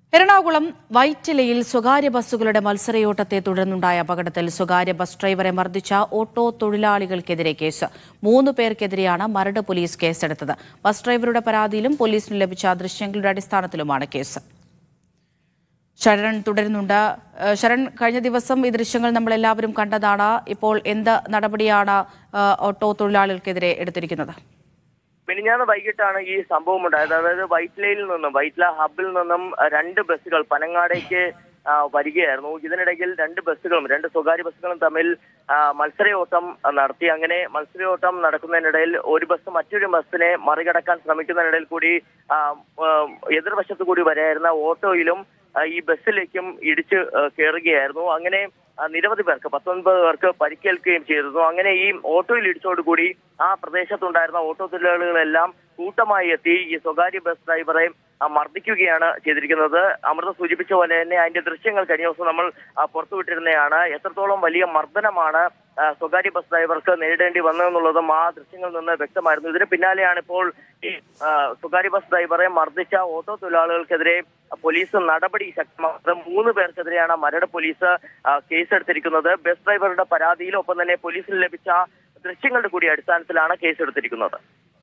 എറണാകുളം വൈറ്റിലയിൽ സ്വകാര്യ ബസ്സുകളുടെ മത്സരയോട്ടത്തെ തുടർന്നുണ്ടായ അപകടത്തിൽ സ്വകാര്യ ബസ് ഡ്രൈവറെ മർദ്ദിച്ച ഓട്ടോ തൊഴിലാളികൾക്കെതിരെ കേസ് മൂന്ന് പേർക്കെതിരെയാണ് മരട് പോലീസ് കേസെടുത്തത് ബസ് ഡ്രൈവറുടെ പരാതിയിലും പോലീസിന് ലഭിച്ച ദൃശ്യങ്ങളുടെ അടിസ്ഥാനത്തിലുമാണ് കേസ് ശരൺ തുടരുന്നുണ്ട് ഏഹ് ശരൺ കഴിഞ്ഞ ദിവസം ഈ ദൃശ്യങ്ങൾ നമ്മൾ എല്ലാവരും കണ്ടതാണ് ഇപ്പോൾ എന്ത് നടപടിയാണ് ഏഹ് ഓട്ടോ തൊഴിലാളികൾക്കെതിരെ എടുത്തിരിക്കുന്നത് മിനിഞ്ഞാന്ന് വൈകിട്ടാണ് ഈ സംഭവം ഉണ്ടായത് അതായത് വൈറ്റ്ലയിൽ നിന്നും വൈറ്റ്ല ഹബിൽ നിന്നും അഹ് രണ്ട് ബസ്സുകൾ പനങ്ങാടേക്ക് ആ, വരികയായിരുന്നു ഇതിനിടയിൽ രണ്ട് ബസ്സുകളും രണ്ട് സ്വകാര്യ ബസ്സുകളും തമ്മിൽ ആ, മത്സരയോട്ടം ആ, നടത്തി അങ്ങനെ മത്സരയോട്ടം നടക്കുന്നതിനിടയിൽ ഒരു ബസ് മറ്റൊരു ബസ്സിനെ മറികടക്കാൻ ശ്രമിക്കുന്നതിനിടയിൽ കൂടി ആ, ആ, എതിർവശത്ത് കൂടി വരായിരുന്ന ഓട്ടോയിലും ആ, ഈ ബസ്സിലേക്കും ഇടിച്ച് ആ, കയറുകയായിരുന്നു അങ്ങനെ ആ, നിരവധി പേർക്ക് പത്തൊൻപത് പേർക്ക് പരിക്കേൽക്കുകയും ചെയ്തിരുന്നു അങ്ങനെ ഈ ഓട്ടോയിൽ ഇടിച്ചോടുകൂടി ആ പ്രദേശത്തുണ്ടായിരുന്ന ഓട്ടോ തൊഴിലാളികളെല്ലാം കൂട്ടമായി എത്തി ഈ സ്വകാര്യ ബസ് ഡ്രൈവറെ ആ, മർദ്ദിക്കുകയാണ് ചെയ്തിരിക്കുന്നത് അമൃത സൂചിപ്പിച്ച പോലെ തന്നെ അതിന്റെ ദൃശ്യങ്ങൾ കഴിഞ്ഞ ദിവസം നമ്മൾ ആ, പുറത്തുവിട്ടിരുന്നതാണ് എത്രത്തോളം വലിയ മർദ്ദനമാണ് ആ, സ്വകാര്യ ബസ് ഡ്രൈവർക്ക് നേരിടേണ്ടി വന്നതെന്നുള്ളതും ആ ദൃശ്യങ്ങളിൽ നിന്ന് വ്യക്തമായിരുന്നു ഇതിന് പിന്നാലെയാണ് ഇപ്പോൾ ഈ ആ, സ്വകാര്യ ബസ് ഡ്രൈവറെ മർദ്ദിച്ച ഓട്ടോ തൊഴിലാളികൾക്കെതിരെ പോലീസ് നടപടി ശക്തമാക്കുന്നത് മൂന്ന് പേർക്കെതിരെയാണ് മരട് പോലീസ് ആ, കേസെടുത്തിരിക്കുന്നത് ബസ് ഡ്രൈവറുടെ പരാതിയിലും ഒപ്പം തന്നെ പോലീസിന് ലഭിച്ച ദൃശ്യങ്ങളുടെ കൂടി അടിസ്ഥാനത്തിലാണ് കേസെടുത്തിരിക്കുന്നത്